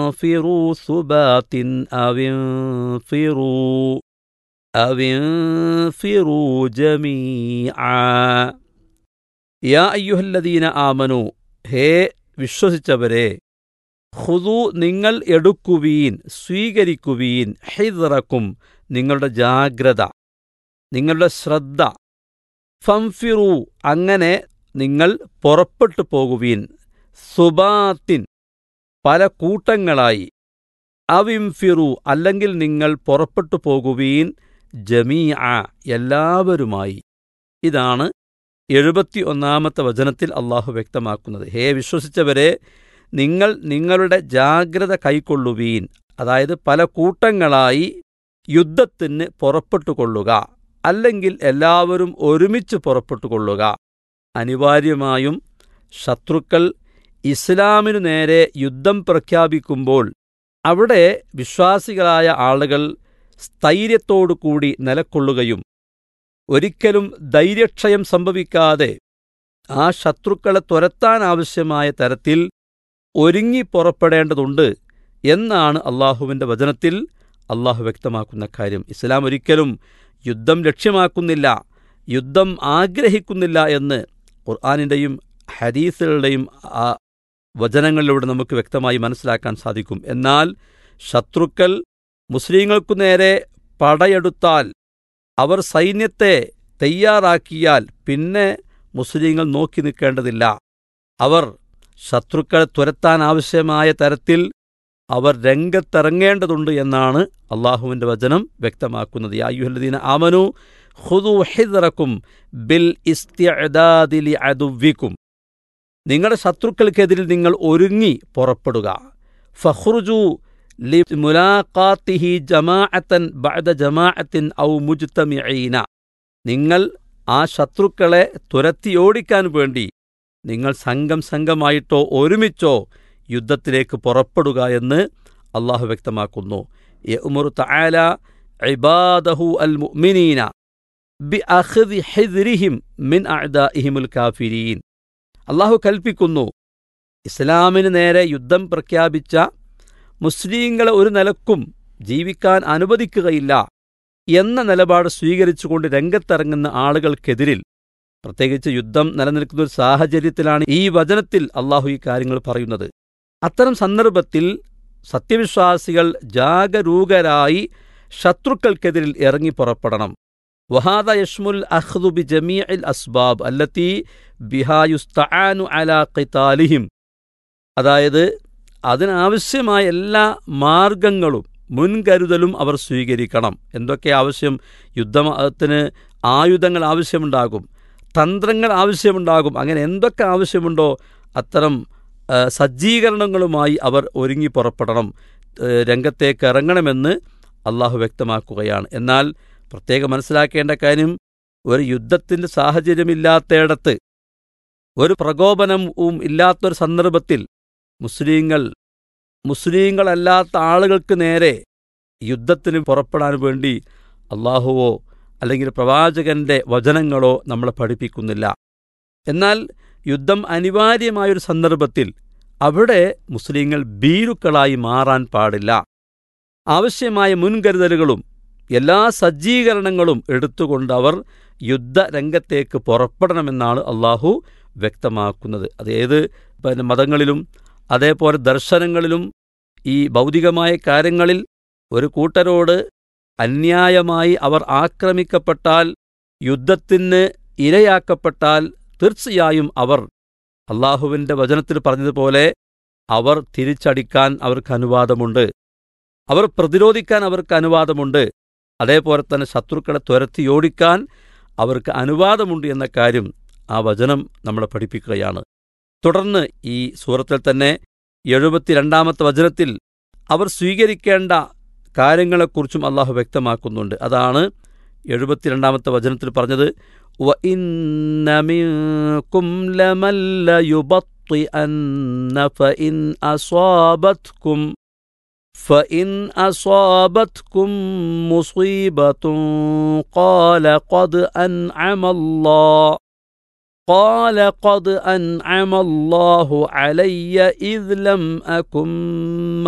انفروا ثبات أو انفروا أو انفروا جميعا യാ അയ്യുഹല്ലദീന ആമനു ഹേ വിശ്വസിച്ചവരെ ഹുദു നിങ്ങൾ എടുക്കുവീൻ സ്വീകരിക്കുവീൻ ഹിദ്റക്കും നിങ്ങളുടെ ജാഗ്രത നിങ്ങളുടെ ശ്രദ്ധ ഫംഫിറു അങ്ങനെ നിങ്ങൾ പുറപ്പെട്ടു പോകുവീൻ സുബാത്തിൻ പല കൂട്ടങ്ങളായി അവിംഫിറു അല്ലെങ്കിൽ നിങ്ങൾ പുറപ്പെട്ടു പോകുവീൻ ജമീ എല്ലാവരുമായി ഇതാണ് എഴുപത്തി ഒന്നാമത്തെ വചനത്തിൽ അള്ളാഹു വ്യക്തമാക്കുന്നത് ഹേ വിശ്വസിച്ചവരെ നിങ്ങൾ നിങ്ങളുടെ ജാഗ്രത കൈക്കൊള്ളുവീൻ അതായത് പല കൂട്ടങ്ങളായി യുദ്ധത്തിന് പുറപ്പെട്ടുകൊള്ളുക അല്ലെങ്കിൽ എല്ലാവരും ഒരുമിച്ച് പുറപ്പെട്ടുകൊള്ളുക അനിവാര്യമായും ശത്രുക്കൾ ഇസ്ലാമിനു നേരെ യുദ്ധം പ്രഖ്യാപിക്കുമ്പോൾ അവിടെ വിശ്വാസികളായ ആളുകൾ സ്ഥൈര്യത്തോടുകൂടി നിലക്കൊള്ളുകയും ഒരിക്കലും ധൈര്യക്ഷയം സംഭവിക്കാതെ ആ ശത്രുക്കളെ തുരത്താനാവശ്യമായ തരത്തിൽ ഒരുങ്ങി പുറപ്പെടേണ്ടതുണ്ട് എന്നാണ് അള്ളാഹുവിൻ്റെ വചനത്തിൽ അള്ളാഹു വ്യക്തമാക്കുന്ന കാര്യം ഇസ്ലാം ഒരിക്കലും യുദ്ധം ലക്ഷ്യമാക്കുന്നില്ല യുദ്ധം ആഗ്രഹിക്കുന്നില്ല എന്ന് ഖുർആാനിൻ്റെയും ഹദീസുകളുടെയും ആ വചനങ്ങളിലൂടെ നമുക്ക് വ്യക്തമായി മനസ്സിലാക്കാൻ സാധിക്കും എന്നാൽ ശത്രുക്കൾ മുസ്ലിങ്ങൾക്കു നേരെ പടയെടുത്താൽ അവർ സൈന്യത്തെ തയ്യാറാക്കിയാൽ പിന്നെ മുസ്ലിങ്ങൾ നോക്കി നിൽക്കേണ്ടതില്ല അവർ ശത്രുക്കളെ തുരത്താൻ ആവശ്യമായ തരത്തിൽ അവർ രംഗത്തിറങ്ങേണ്ടതുണ്ട് എന്നാണ് അള്ളാഹുവിൻ്റെ വചനം വ്യക്തമാക്കുന്നത് യായുഹല്ലദീന ആമനു ഹുദു ഹിദ്റക്കും ബിൽ ഇസ്തിഅദാദിലി അദുവിക്കും നിങ്ങളുടെ ശത്രുക്കൾക്കെതിരിൽ നിങ്ങൾ ഒരുങ്ങി പുറപ്പെടുക ഫഹ്റുജു ലി മുലാഖാത്തിഹി ജമാഅത്തൻ ബഅദ ജമാഅത്തിൻ ഔ മുജ്തമിഈന നിങ്ങൾ ആ ശത്രുക്കളെ തുരത്തിയോടിക്കാൻ വേണ്ടി നിങ്ങൾ സംഘം സംഘമായിട്ടോ ഒരുമിച്ചോ യുദ്ധത്തിലേക്ക് പുറപ്പെടുക എന്ന് അള്ളാഹു വ്യക്തമാക്കുന്നു യഉമുറു തആല ഇബാദഹു അൽ മുഅ്മിനീന ബി അഖ്ദി ഹിദ്രിഹിം മിൻ അഅദാഇഹിമുൽ കാഫിരീൻ അള്ളാഹു കൽപ്പിക്കുന്നു ഇസ്ലാമിന് നേരെ യുദ്ധം പ്രഖ്യാപിച്ച മുസ്ലിങ്ങളെ ഒരു നിലക്കും ജീവിക്കാൻ അനുവദിക്കുകയില്ല എന്ന നിലപാട് സ്വീകരിച്ചുകൊണ്ട് രംഗത്തിറങ്ങുന്ന ആളുകൾക്കെതിരിൽ പ്രത്യേകിച്ച് യുദ്ധം നിലനിൽക്കുന്ന ഒരു സാഹചര്യത്തിലാണ് ഈ വചനത്തിൽ അള്ളാഹു ഈ കാര്യങ്ങൾ പറയുന്നത് അത്തരം സന്ദർഭത്തിൽ സത്യവിശ്വാസികൾ ജാഗരൂകരായി ശത്രുക്കൾക്കെതിരിൽ ഇറങ്ങി പുറപ്പെടണം വഹാദ യഷ്മുൽ അഖ്ദു ബി ജമീഇൽ അസ്ബാബ് അല്ലത്തി ബിഹായുസ്തആനു അലാ ഖിതാലിഹിം അതായത് അതിനാവശ്യമായ എല്ലാ മാർഗങ്ങളും മുൻകരുതലും അവർ സ്വീകരിക്കണം എന്തൊക്കെ ആവശ്യം യുദ്ധത്തിന് ആയുധങ്ങൾ ആവശ്യമുണ്ടാകും തന്ത്രങ്ങൾ ആവശ്യമുണ്ടാകും അങ്ങനെ എന്തൊക്കെ ആവശ്യമുണ്ടോ അത്തരം സജ്ജീകരണങ്ങളുമായി അവർ ഒരുങ്ങി പുറപ്പെടണം രംഗത്തേക്ക് ഇറങ്ങണമെന്ന് അള്ളാഹു വ്യക്തമാക്കുകയാണ് എന്നാൽ പ്രത്യേകം മനസ്സിലാക്കേണ്ട കാര്യം ഒരു യുദ്ധത്തിൻ്റെ സാഹചര്യമില്ലാത്തയിടത്ത് ഒരു പ്രകോപനവും ഇല്ലാത്തൊരു സന്ദർഭത്തിൽ മുസ്ലിങ്ങൾ മുസ്ലിങ്ങളല്ലാത്ത ആളുകൾക്ക് നേരെ യുദ്ധത്തിന് പുറപ്പെടാൻ വേണ്ടി അള്ളാഹുവോ അല്ലെങ്കിൽ പ്രവാചകന്റെ വചനങ്ങളോ നമ്മളെ പഠിപ്പിക്കുന്നില്ല എന്നാൽ യുദ്ധം അനിവാര്യമായൊരു സന്ദർഭത്തിൽ അവിടെ മുസ്ലിങ്ങൾ ഭീരുക്കളായി മാറാൻ പാടില്ല ആവശ്യമായ മുൻകരുതലുകളും എല്ലാ സജ്ജീകരണങ്ങളും എടുത്തുകൊണ്ട് അവർ യുദ്ധരംഗത്തേക്ക് പുറപ്പെടണമെന്നാണ് അള്ളാഹു വ്യക്തമാക്കുന്നത് അത് ഏത് പിന്നെ മതങ്ങളിലും അതേപോലെ ദർശനങ്ങളിലും ഈ ഭൗതികമായ കാര്യങ്ങളിൽ ഒരു കൂട്ടരോട് അന്യായമായി അവർ ആക്രമിക്കപ്പെട്ടാൽ യുദ്ധത്തിന് ഇരയാക്കപ്പെട്ടാൽ തീർച്ചയായും അവർ അള്ളാഹുവിൻ്റെ വചനത്തിൽ പറഞ്ഞതുപോലെ അവർ തിരിച്ചടിക്കാൻ അവർക്ക് അനുവാദമുണ്ട് അവർ പ്രതിരോധിക്കാൻ അവർക്ക് അനുവാദമുണ്ട് അതേപോലെ തന്നെ ശത്രുക്കളെ തുരത്തിയോടിക്കാൻ അവർക്ക് അനുവാദമുണ്ട് എന്ന കാര്യം ആ വചനം നമ്മളെ പഠിപ്പിക്കുകയാണ് തുടർന്ന് ഈ സൂറത്തിൽ തന്നെ എഴുപത്തിരണ്ടാമത്തെ വചനത്തിൽ അവർ സ്വീകരിക്കേണ്ട കാര്യങ്ങളെക്കുറിച്ചും അള്ളാഹു വ്യക്തമാക്കുന്നുണ്ട് അതാണ് എഴുപത്തിരണ്ടാമത്തെ വചനത്തിൽ പറഞ്ഞത് وَإِنَّ مِنكُمْ لَمَن لَّيُبَطِّئَنَّ فَإِنْ أَصَابَتْكُمْ فَإِنْ أَصَابَتْكُم مُّصِيبَةٌ قَالَ قَدْ أَنْعَمَ اللَّهُ قال قد أنعم الله علي إذ لم أكن